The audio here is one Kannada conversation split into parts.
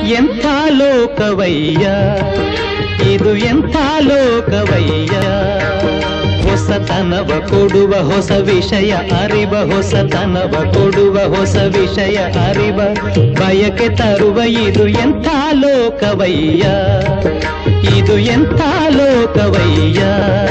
ಎಂಥ ಲೋಕವಯ್ಯ ಇದು ಎಂಥ ಲೋಕವಯ್ಯ ಹೊಸತನವ ಕೊಡುವ ಹೊಸ ವಿಷಯ ಅರಿವ ಹೊಸತನವ ಕೊಡುವ ಹೊಸ ವಿಷಯ ಅರಿವ ಬಯಕೆ ತರುವ ಇದು ಎಂಥ ಲೋಕವಯ್ಯ ಇದು ಎಂಥ ಲೋಕವಯ್ಯ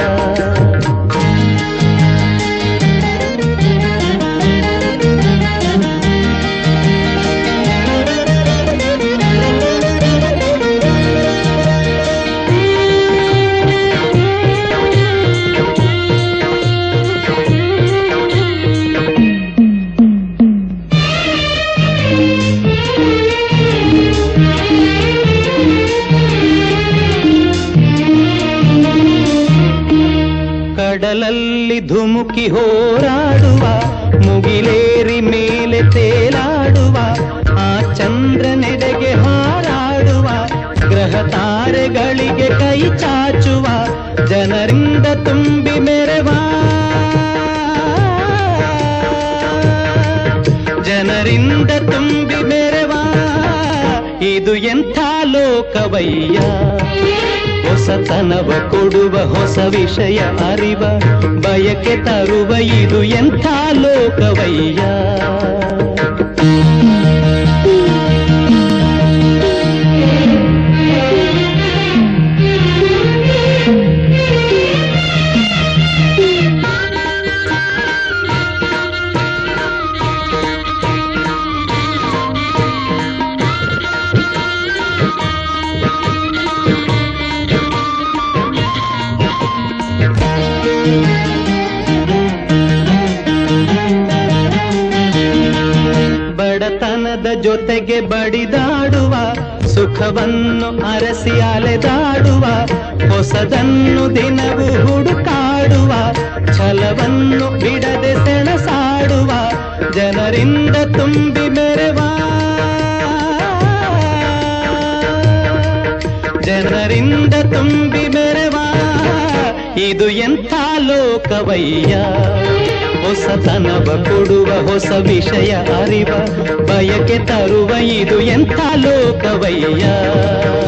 ಕಡಲಲ್ಲಿ ಧುಮುಕಿ ಹೋರಾಡುವ ಮುಗಿಲೇರಿ ಮೇಲೆ ತೇಲಾಡುವ ಆ ಚಂದ್ರನೆಡೆಗೆ ಹಾರಾಡುವ ಗ್ರಹ ತಾರೆಗಳಿಗೆ ಕೈ ಚಾಚುವ ಜನರಿಂದ ತುಂಬಿ ಮೆರವ ಜನರಿಂದ ತುಂಬಿ ಮೆರವ ಇದು ಎಂಥ ಲೋಕವಯ್ಯ ಹೊಸತನವ ಕೊಡುವ ಹೊಸ ವಿಷಯ ಅರಿವ ಬಯಕೆ ತರುವ ಇದು ಎಂಥ ಲೋಕವಯ್ಯ ಬಡತನದ ಜೊತೆಗೆ ಬಡಿದಾಡುವ ಸುಖವನ್ನು ಅರಸಿ ಅಲೆದಾಡುವ ಹೊಸದನ್ನು ದಿನವೂ ಹುಡುಕಾಡುವ ಛಲವನ್ನು ಬಿಡದೆ ಸೆಣಸಾಡುವ ಜನರಿಂದ ತುಂಬಿ ಮೆರವ ಜನರಿಂದ ತುಂಬಿ ಮೆರವ ಇದು ಎಂಥ ಲೋಕವಯ್ಯ ಹೊಸತನವ ಕೊಡುವ ಹೊಸ ವಿಷಯ ಅರಿವ ಬಯಕೆ ತರುವ ಇದು ಎಂಥ ಲೋಕವಯ್ಯ